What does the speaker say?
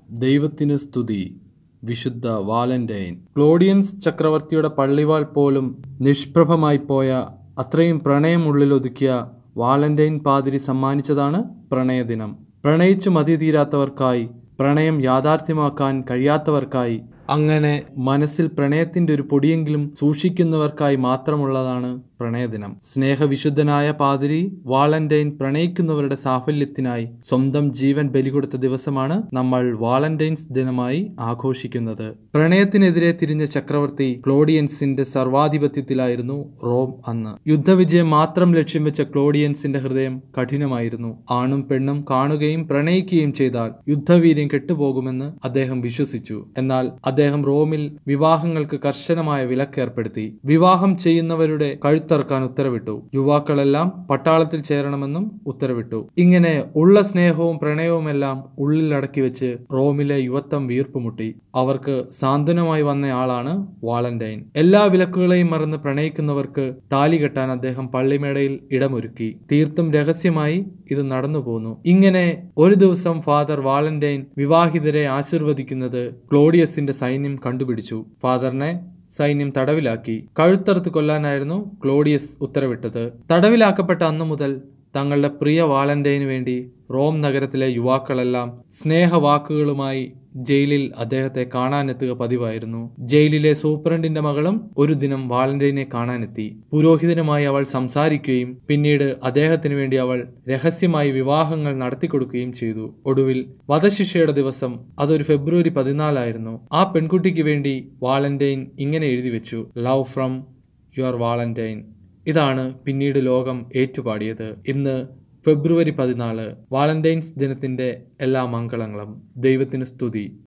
ദൈവത്തിന് സ്തുതി വിശുദ്ധ വാലന്റൈൻ ക്ലോഡിയൻസ് ചക്രവർത്തിയുടെ പള്ളിവാൾ പോലും നിഷ്പ്രഭമായി പോയ അത്രയും പ്രണയം ഉള്ളിലൊതുക്കിയ വാലന്റൈൻ പാതിരി സമ്മാനിച്ചതാണ് പ്രണയദിനം പ്രണയിച്ചു മതി തീരാത്തവർക്കായി പ്രണയം യാഥാർത്ഥ്യമാക്കാൻ കഴിയാത്തവർക്കായി അങ്ങനെ മനസ്സിൽ പ്രണയത്തിന്റെ ഒരു പൊടിയെങ്കിലും സൂക്ഷിക്കുന്നവർക്കായി മാത്രമുള്ളതാണ് പ്രണയദിനം സ്നേഹവിശുദ്ധനായ പാതിരി വാലന്റൈൻ പ്രണയിക്കുന്നവരുടെ സാഫല്യത്തിനായി സ്വന്തം ജീവൻ ബലികൊടുത്ത ദിവസമാണ് നമ്മൾ വാലന്റൈൻസ് ദിനമായി ആഘോഷിക്കുന്നത് പ്രണയത്തിനെതിരെ തിരിഞ്ഞ ചക്രവർത്തി ക്ലോഡിയൻസിന്റെ സർവാധിപത്യത്തിലായിരുന്നു റോം അന്ന് യുദ്ധവിജയം മാത്രം ലക്ഷ്യം വെച്ച ക്ലോഡിയൻസിന്റെ ഹൃദയം കഠിനമായിരുന്നു ആണും പെണ്ണും കാണുകയും പ്രണയിക്കുകയും ചെയ്താൽ യുദ്ധവീര്യം കെട്ടുപോകുമെന്ന് അദ്ദേഹം വിശ്വസിച്ചു എന്നാൽ അദ്ദേഹം റോമിൽ വിവാഹങ്ങൾക്ക് കർശനമായ വിലക്ക് ഏർപ്പെടുത്തി വിവാഹം ചെയ്യുന്നവരുടെ കഴുത്തറക്കാൻ ഉത്തരവിട്ടു യുവാക്കളെല്ലാം പട്ടാളത്തിൽ ചേരണമെന്നും ഉത്തരവിട്ടു ഇങ്ങനെ ഉള്ള സ്നേഹവും പ്രണയവുമെല്ലാം ഉള്ളിൽ അടക്കി വെച്ച് റോമിലെ യുവത്വം വീർപ്പുമുട്ടി അവർക്ക് സാന്ത്വനമായി വന്നയാളാണ് വാലന്റൈൻ എല്ലാ വിലക്കുകളെയും മറന്ന് പ്രണയിക്കുന്നവർക്ക് താലി കെട്ടാൻ അദ്ദേഹം പള്ളിമേടയിൽ ഇടമൊരുക്കി തീർത്തും രഹസ്യമായി ഇത് നടന്നു പോന്നു ഇങ്ങനെ ഒരു ദിവസം ഫാദർ വാലന്റൈൻ വിവാഹിതരെ ആശീർവദിക്കുന്നത് ക്ലോഡിയസിന്റെ സൈന്യം കണ്ടുപിടിച്ചു ഫാദറിനെ സൈന്യം തടവിലാക്കി കഴുത്തറുത്ത് കൊല്ലാനായിരുന്നു ക്ലോഡിയസ് ഉത്തരവിട്ടത് തടവിലാക്കപ്പെട്ട അന്നു മുതൽ തങ്ങളുടെ പ്രിയ വാലന്റൈന് വേണ്ടി റോം നഗരത്തിലെ യുവാക്കളെല്ലാം സ്നേഹവാക്കുകളുമായി ജയിലിൽ അദ്ദേഹത്തെ കാണാനെത്തുക പതിവായിരുന്നു ജയിലിലെ സൂപ്രണ്ടിന്റെ മകളും ഒരു ദിനം വാലന്റൈനെ കാണാനെത്തി പുരോഹിതനുമായി അവൾ സംസാരിക്കുകയും പിന്നീട് അദ്ദേഹത്തിന് വേണ്ടി അവൾ രഹസ്യമായി വിവാഹങ്ങൾ നടത്തിക്കൊടുക്കുകയും ചെയ്തു ഒടുവിൽ വധശിക്ഷയുടെ ദിവസം അതൊരു ഫെബ്രുവരി പതിനാലായിരുന്നു ആ പെൺകുട്ടിക്ക് വേണ്ടി വാലന്റൈൻ ഇങ്ങനെ എഴുതി വെച്ചു ലവ് ഫ്രം യുവർ വാലന്റൈൻ ഇതാണ് പിന്നീട് ലോകം ഏറ്റുപാടിയത് ഇന്ന് ഫെബ്രുവരി പതിനാല് വാലന്റൈൻസ് ദിനത്തിന്റെ എല്ലാ മംഗളങ്ങളും ദൈവത്തിന് സ്തുതി